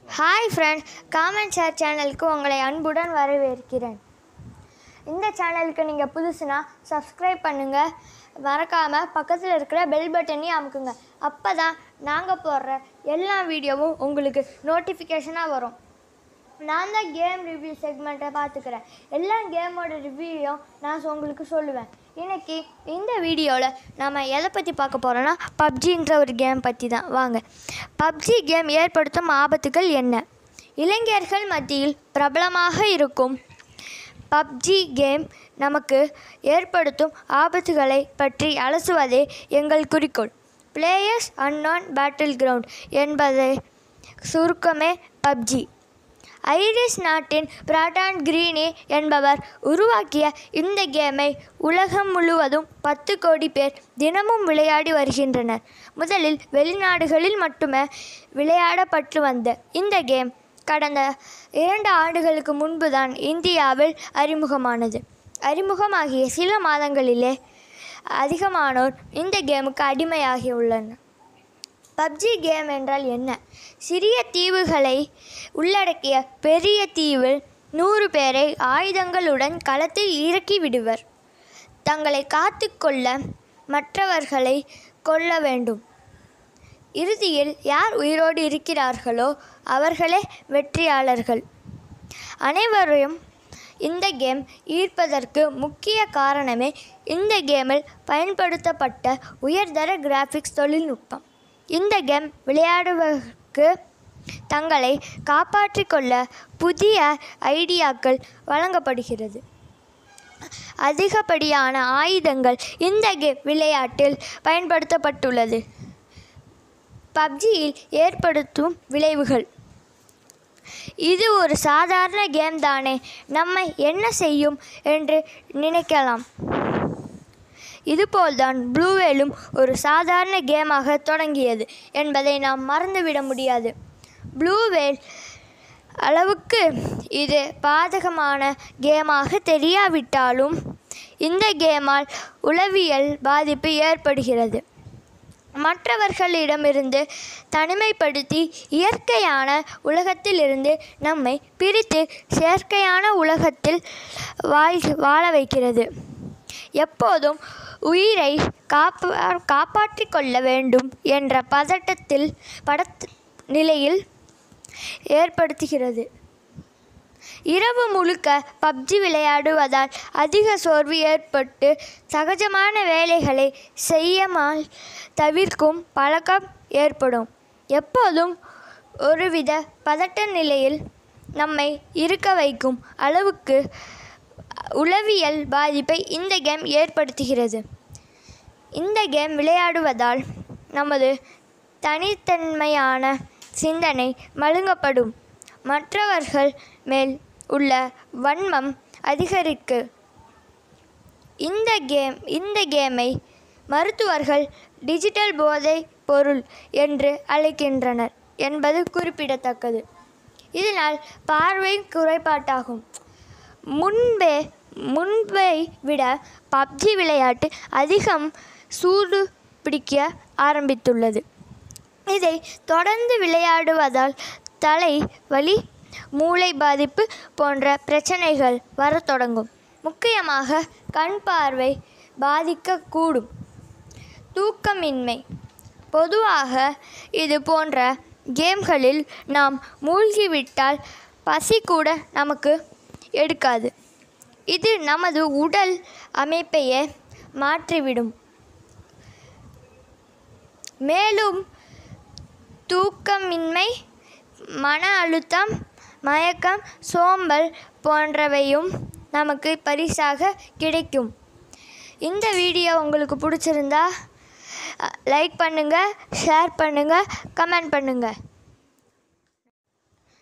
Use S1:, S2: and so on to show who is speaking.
S1: hi friends comment share சேனலுக்கு உங்களை அன்புடன் வரவேற்கிறேன் இந்த சேனலுக்கு நீங்கள் புதுசுனா சப்ஸ்கிரைப் பண்ணுங்கள் மறக்காமல் பக்கத்தில் இருக்கிற பெல் பட்டனையும் அமுக்குங்க அப்போ தான் நாங்கள் போடுற எல்லா வீடியோவும் உங்களுக்கு நோட்டிஃபிகேஷனாக வரும் நான் தான் கேம் ரிவ்யூ செக்மெண்ட்டை பார்த்துக்கிறேன் எல்லா கேமோட ரிவ்யூயும் நான் உங்களுக்கு சொல்லுவேன் இன்னைக்கு இந்த வீடியோவில் நம்ம எதை பற்றி பார்க்க போகிறோன்னா பப்ஜின்ற ஒரு கேம் பற்றி தான் வாங்க பப்ஜி கேம் ஏற்படுத்தும் ஆபத்துகள் என்ன இளைஞர்கள் மத்தியில் பிரபலமாக இருக்கும் பப்ஜி கேம் நமக்கு ஏற்படுத்தும் ஆபத்துகளை பற்றி அலசுவதே எங்கள் குறிக்கோள் பிளேயர்ஸ் அன்னான் பேட்டில் கிரவுண்ட் என்பதை சுருக்கமே பப்ஜி ஐரிஸ் நாட்டின் பிராடான் கிரீனே என்பவர் உருவாக்கிய இந்த கேமை உலகம் முழுவதும் பத்து கோடி பேர் தினமும் விளையாடி வருகின்றனர் முதலில் வெளிநாடுகளில் மட்டுமே விளையாடப்பட்டு வந்த இந்த கேம் கடந்த இரண்டு ஆண்டுகளுக்கு முன்புதான் இந்தியாவில் அறிமுகமானது அறிமுகமாகிய சில மாதங்களிலே அதிகமானோர் இந்த கேமுக்கு அடிமையாகியுள்ளனர் பப்ஜி கேம் என்றால் என்ன சிறிய தீவுகளை உள்ளடக்கிய பெரிய தீவில் நூறு பேரை ஆயுதங்களுடன் களத்தில் இறக்கி விடுவர் தங்களை காத்துக்கொள்ள மற்றவர்களை கொல்ல வேண்டும் இறுதியில் யார் உயிரோடு இருக்கிறார்களோ அவர்களே வெற்றியாளர்கள் அனைவரையும் இந்த கேம் ஈர்ப்பதற்கு முக்கிய காரணமே இந்த கேமில் பயன்படுத்தப்பட்ட உயர்தர கிராஃபிக்ஸ் தொழில்நுட்பம் இந்த கேம் விளையாடுவதற்கு தங்களை காப்பாற்றிக் கொள்ள புதிய ஐடியாக்கள் வழங்கப்படுகிறது அதிகப்படியான ஆயுதங்கள் இந்த கேம் விளையாட்டில் பயன்படுத்தப்பட்டுள்ளது பப்ஜியில் ஏற்படுத்தும் விளைவுகள் இது ஒரு சாதாரண கேம் தானே நம்மை என்ன செய்யும் என்று நினைக்கலாம் இதுபோல்தான் ப்ளூவேலும் ஒரு சாதாரண கேமாக தொடங்கியது என்பதை நாம் மறந்துவிட முடியாது ப்ளூவேல் அளவுக்கு இது பாதகமான கேமாக தெரியாவிட்டாலும் இந்த கேமால் உளவியல் பாதிப்பு ஏற்படுகிறது மற்றவர்களிடமிருந்து தனிமைப்படுத்தி இயற்கையான உலகத்திலிருந்து நம்மை பிரித்து செயற்கையான உலகத்தில் வாழ் வாழ வைக்கிறது எப்போதும் உயிரை காப்பா காப்பாற்றிக் கொள்ள வேண்டும் என்ற பதட்டத்தில் படத் நிலையில் ஏற்படுத்துகிறது இரவு முழுக்க பப்ஜி விளையாடுவதால் அதிக சோர்வு ஏற்பட்டு சகஜமான வேலைகளை செய்யாமல் தவிர்க்கும் பழக்கம் ஏற்படும் எப்போதும் ஒருவித பதட்ட நிலையில் நம்மை இருக்க வைக்கும் அளவுக்கு உளவியல் பாதிப்பை இந்த கேம் ஏற்படுத்துகிறது இந்த கேம் விளையாடுவதால் நமது தனித்தன்மையான சிந்தனை மழுங்கப்படும் மற்றவர்கள் மேல் உள்ள வன்மம் அதிகரிக்கு இந்த கேம் இந்த கேமை மருத்துவர்கள் டிஜிட்டல் போதை பொருள் என்று அழைக்கின்றனர் என்பது குறிப்பிடத்தக்கது இதனால் பார்வை குறைபாட்டாகும் முன்பே முன்பை விட பப்ஜி விளையாட்டு அதிகம் சூடு பிடிக்க ஆரம்பித்துள்ளது இதை தொடர்ந்து விளையாடுவதால் தலை வலி மூளை பாதிப்பு போன்ற பிரச்சனைகள் வரத் தொடங்கும் முக்கியமாக கண் பார்வை பாதிக்கக்கூடும் தூக்கமின்மை பொதுவாக இது போன்ற கேம்களில் நாம் மூழ்கிவிட்டால் பசி கூட நமக்கு எடுக்காது இது நமது உடல் அமைப்பையே மாற்றிவிடும் மேலும் தூக்கமின்மை மன அழுத்தம் மயக்கம் சோம்பல் போன்றவையும் நமக்கு பரிசாக கிடைக்கும் இந்த வீடியோ உங்களுக்கு பிடிச்சிருந்தா லைக் பண்ணுங்கள் ஷேர் பண்ணுங்கள் கமெண்ட் பண்ணுங்கள்